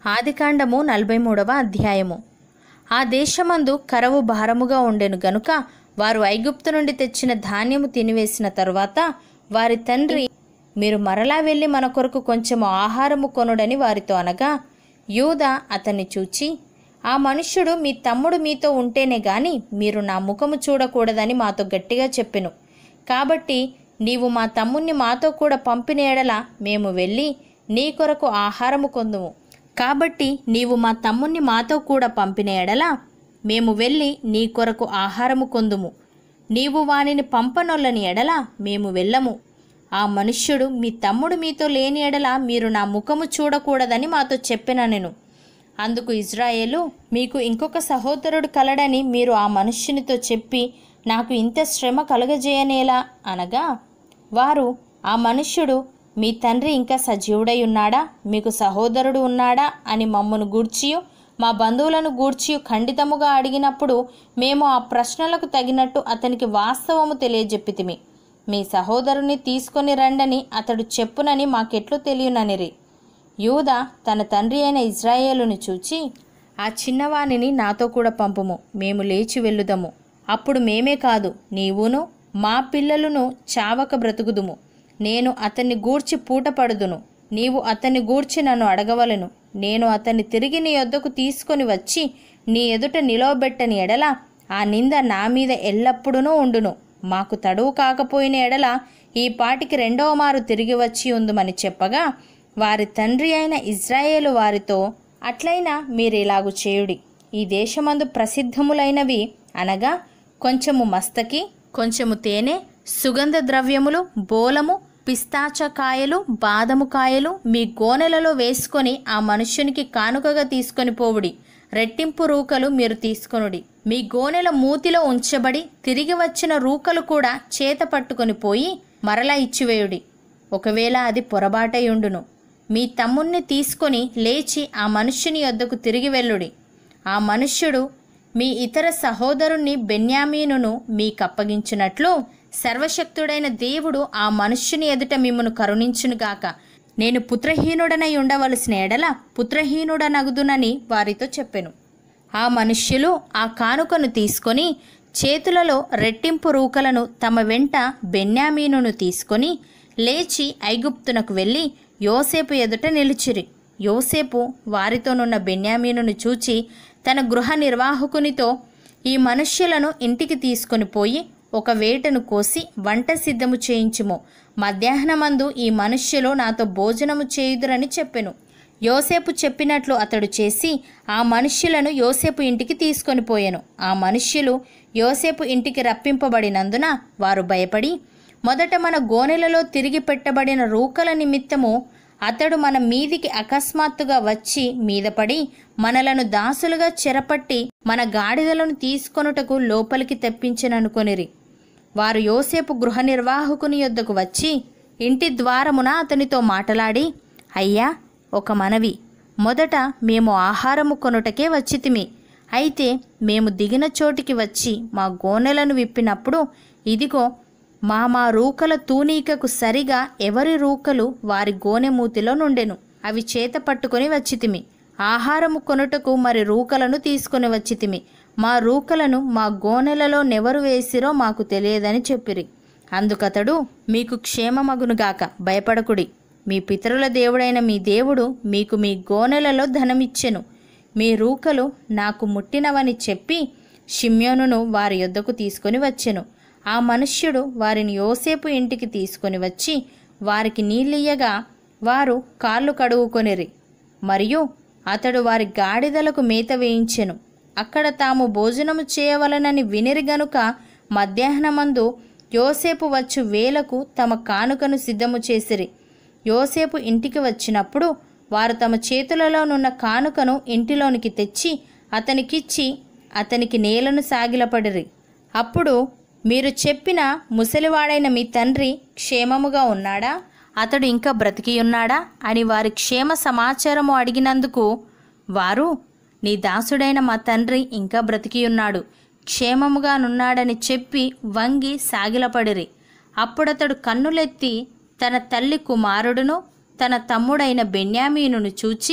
ఆదికాండము నలభై మూడవ అధ్యాయము ఆ దేశమందు కరవు భారముగా ఉండెను గనుక వారు ఐగుప్తు నుండి తెచ్చిన ధాన్యము తినివేసిన తరువాత వారి తండ్రి మీరు మరలా వెళ్ళి మన కొరకు కొంచెము ఆహారము కొనుడని వారితో అనగా యూద అతన్ని చూచి ఆ మనుష్యుడు మీ తమ్ముడు మీతో ఉంటేనే గాని మీరు నా ముఖము చూడకూడదని మాతో గట్టిగా చెప్పెను కాబట్టి నీవు మా తమ్ముణ్ణి మాతో కూడా పంపిన ఎడల మేము వెళ్ళి నీ కొరకు ఆహారము కొందుము కాబట్టి నీవు మా తమ్ముణ్ణి మాతో కూడా పంపిన ఎడల మేము వెళ్ళి నీ కొరకు ఆహారము కొందుము నీవు వానిని పంపనొల్లని ఎడల మేము వెళ్ళము ఆ మనుష్యుడు మీ తమ్ముడు మీతో లేని ఎడల మీరు నా ముఖము చూడకూడదని మాతో చెప్పిన నేను అందుకు ఇజ్రాయేలు మీకు ఇంకొక సహోదరుడు కలడని మీరు ఆ మనుష్యునితో చెప్పి నాకు ఇంత శ్రమ కలుగజేయనేలా అనగా వారు ఆ మనుష్యుడు మీ తండ్రి ఇంకా సజీవుడై ఉన్నాడా మీకు సహోదరుడు ఉన్నాడా అని మమ్మను గూర్చియు మా బంధువులను గూర్చియు ఖండితముగా అడిగినప్పుడు మేము ఆ ప్రశ్నలకు తగినట్టు అతనికి వాస్తవము తెలియజెప్పితిమి మీ సహోదరుని తీసుకొని రండని అతడు చెప్పునని మాకెట్లు తెలియననిరి యూద తన తండ్రి అయిన ఇజ్రాయేలును చూచి ఆ చిన్నవానిని నాతో కూడా పంపుము మేము లేచి వెళ్ళుదము అప్పుడు మేమే కాదు నీవును మా పిల్లలను చావక బ్రతుకుదుము నేను అతన్ని గూర్చి పూటపడుదును నీవు అతన్ని గూర్చి నన్ను అడగవలను నేను అతన్ని తిరిగి నీ యొద్దకు తీసుకొని వచ్చి నీ ఎదుట నిలవబెట్టని ఎడల ఆ నింద నా మీద ఎల్లప్పుడూ ఉండును మాకు తడువు కాకపోయిన ఎడల ఈ పాటికి రెండవ మారు తిరిగి వచ్చి ఉందుమని చెప్పగా వారి తండ్రి అయిన ఇజ్రాయేలు వారితో అట్లయినా మీరు ఇలాగు చేయుడి ఈ దేశమందు ప్రసిద్ధములైనవి అనగా కొంచెము మస్తకి కొంచెము తేనె సుగంధ ద్రవ్యములు బోలము పిస్తాచ కాయలు బాదము కాయలు మీ గోనెలలో వేసుకొని ఆ మనుష్యునికి కానుకగా తీసుకొని పోవుడి రెట్టింపు రూకలు మీరు తీసుకొనుడి మీ గోనెల మూతిలో ఉంచబడి తిరిగి వచ్చిన రూకలు కూడా చేత పట్టుకొని పోయి మరలా ఇచ్చివేయుడి ఒకవేళ అది పొరబాటయుండును మీ తమ్ముణ్ణి తీసుకొని లేచి ఆ మనుష్యుని యొద్దకు తిరిగి వెళ్ళుడి ఆ మనుష్యుడు మీ ఇతర సహోదరుణ్ణి బెన్యామీనును మీకప్పగించినట్లు సర్వశక్తుడైన దేవుడు ఆ మనుష్యుని ఎదుట మిమ్మను కరుణించునుగాక నేను పుత్రహీనుడనై ఉండవలసిన ఎడల పుత్రహీనుడనగుదునని వారితో చెప్పెను ఆ మనుష్యులు ఆ కానుకను తీసుకొని చేతులలో రెట్టింపు రూకలను తమ వెంట బెన్యామీనును తీసుకొని లేచి ఐగుప్తునకు వెళ్ళి యోసేపు ఎదుట నిలిచిరి యోసేపు వారితోనున్న బెన్యామీనును చూచి తన గృహ నిర్వాహకునితో ఈ మనుష్యులను ఇంటికి తీసుకొని పోయి ఒక వేటను కోసి వంట సిద్ధము చేయించుము మధ్యాహ్నమందు ఈ మనుష్యులు నాతో భోజనము చేయుదురని చెప్పెను యోసేపు చెప్పినట్లు అతడు చేసి ఆ మనుష్యులను యోసేపు ఇంటికి తీసుకొని పోయెను ఆ మనుష్యులు యోసేపు ఇంటికి రప్పింపబడినందున వారు భయపడి మొదట మన గోనెలలో తిరిగి పెట్టబడిన రూకల నిమిత్తము అతడు మన మీదికి అకస్మాత్తుగా వచ్చి మీదపడి మనలను దాసులుగా చెరపట్టి మన గాడిదలను తీసుకొనుటకు లోపలికి తెప్పించననుకొనిరి వారు యోసేపు గృహ నిర్వాహకుని యొద్దకు వచ్చి ఇంటి ద్వారమున అతనితో మాటలాడి అయ్యా ఒక మనవి మొదట మేము ఆహారము కొనుటకే వచ్చితిమి అయితే మేము దిగిన చోటికి వచ్చి మా గోనెలను విప్పినప్పుడు ఇదిగో మా మా రూకల తూనీకకు సరిగా ఎవరి రూకలు వారి గోనె మూతిలో నుండెను అవి చేత పట్టుకొని వచ్చితిమి ఆహారము కొనుటకు మరి రూకలను తీసుకొని వచ్చితిమి మా రూకలను మా గోనెలలో నెవరు వేసిరో మాకు తెలియదని చెప్పిరి అందుకతడు మీకు క్షేమమగునుగాక భయపడకుడి మీ పితరుల దేవుడైన మీ దేవుడు మీకు మీ గోనెలలో ధనమిచ్చెను మీ రూకలు నాకు ముట్టినవని చెప్పి షిమ్యోనును వారి యొద్దకు తీసుకొని వచ్చెను ఆ మనుష్యుడు వారిని యోసేపు ఇంటికి తీసుకొని వచ్చి వారికి నీళ్ళియ్యగా వారు కాళ్ళు కడుగుకొనిరి మరియు అతడు వారి గాడిదలకు మేత వేయించెను అక్కడ తాము భోజనము చేయవలనని వినిరి గనుక మధ్యాహ్నమందు యోసేపు వచ్చు వేలకు తమ కానుకను సిద్ధము చేసిరి యోసేపు ఇంటికి వచ్చినప్పుడు వారు తమ చేతులలోనున్న కానుకను ఇంటిలోనికి తెచ్చి అతనికిచ్చి అతనికి నేలను సాగిలపడిరి అప్పుడు మీరు చెప్పిన ముసలివాడైన మీ తండ్రి క్షేమముగా ఉన్నాడా అతడు ఇంకా బ్రతికి ఉన్నాడా అని వారి క్షేమ సమాచారము అడిగినందుకు వారు నీ దాసుడైన మా తండ్రి ఇంకా బ్రతికి ఉన్నాడు క్షేమముగానున్నాడని చెప్పి వంగి సాగిలపడిరి అప్పుడతడు కన్నులెత్తి తన తల్లి కుమారుడును తన తమ్ముడైన బెన్యామీనును చూచి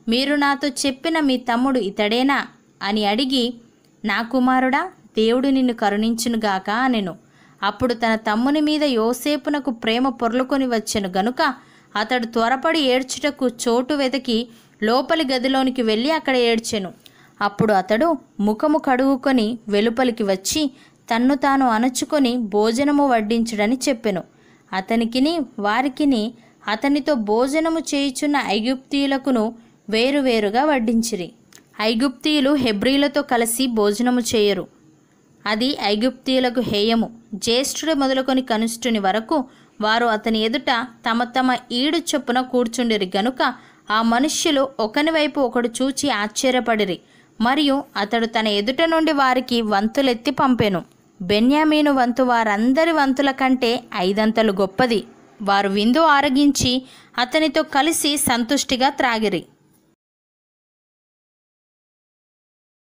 మీరు నాతో చెప్పిన మీ తమ్ముడు ఇతడేనా అని అడిగి నా కుమారుడా దేవుడు నిన్ను కరుణించునుగాక అనెను అప్పుడు తన తమ్ముని మీద యోసేపునకు ప్రేమ పొర్లుకొని వచ్చెను గనుక అతడు త్వరపడి ఏడ్చుటకు చోటు వెతికి లోపలి గదిలోనికి వెళ్ళి అక్కడ ఏడ్చెను అప్పుడు అతడు ముఖము కడుగుకొని వెలుపలికి వచ్చి తన్ను తాను అణచుకొని భోజనము వడ్డించుడని చెప్పెను అతనికిని వారికిని అతనితో భోజనము చేయుచున్న ఐగుప్తీయులకును వేరువేరుగా వడ్డించిరి ఐగుప్తీయులు హెబ్రీలతో కలిసి భోజనము చేయరు అది ఐగుప్తీయులకు హేయము జ్యేష్ఠుడు మొదలుకొని కనిష్ఠుని వరకు వారు అతని ఎదుట తమ తమ ఈడు చొప్పున కూర్చుండిరి గనుక ఆ మనుష్యులు ఒకని వైపు ఒకడు చూచి ఆశ్చర్యపడిరి మరియు అతడు తన ఎదుట నుండి వారికి వంతులెత్తి పంపెను బెన్యామీను వంతు వారందరి వంతుల కంటే ఐదంతలు గొప్పది వారు విందు ఆరగించి అతనితో కలిసి సంతుష్టిగా త్రాగిరి